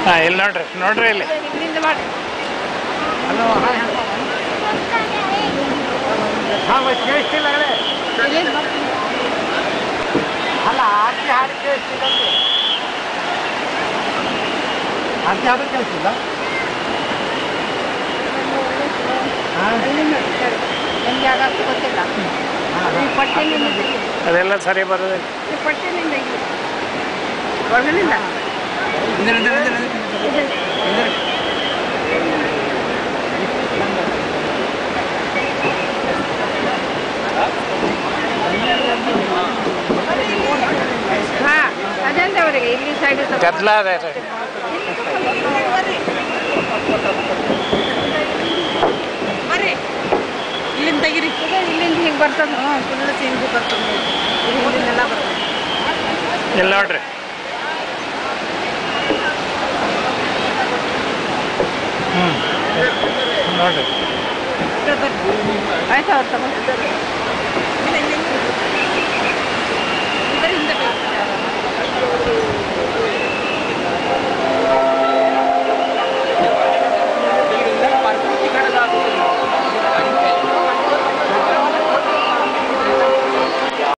ಹಾಂ ಇಲ್ಲಿ ನೋಡ್ರಿ ನೋಡ್ರಿ ಇಲ್ಲಿ ಇಲ್ಲಿಂದ ಮಾಡಿ ಇಲ್ಲಿಂದ ಮಾಡ್ತೀನಿ. ಅಲ್ಲ ಆರ್ತಿ ಹಾಡು ಕೇಳಿಸ್ತಿಲ್ಲ ಆರ್ತಿ ಹಾಡು ಕೇಳಿಸ್ತಿಲ್ಲ ಅಲ್ಲಿಂದ ನೋಡಿ, ಸರಿ. ನಿಮ್ಗೆ ಯಾವ್ದಾದ್ರು ಗೊತ್ತಿಲ್ಲ ಈ ಪಟ್ಟಿನಿಂದ ತೆಗಿ. ಅದೆಲ್ಲ ಸರಿ ಬರೋದಿಲ್ಲ ಈ ಪಟ್ಟಿನಿಂದ ತೆಗಿ. ಒಳಗಿನಿಂದ ಹಾ ಅಜಂತವರೆಗೆ ಇಲ್ಲಿ ಸೈಡ್ ಗದ್ದಲ ಅದೇ ರೀ ಬರ್ರಿ ಇಲ್ಲಿಂದ ತೆಗಿರಿ ಇಲ್ಲಿಂದ ಹಿಂಗೆ ಬರ್ತದೆ ಹ್ಞೂ ಫುಲ್ ಹಿಂಗೆ ಬರ್ತದೆ ಇಲ್ಲಿಂದೆಲ್ಲ ಬರ್ತದೆ ಇಲ್ಲಿ ನೋಡ್ರಿ ಹ್ಞೂ ನೋಡ್ರಿ ಆಯ್ತು ಅವ್ರು ತಗೊಂಡು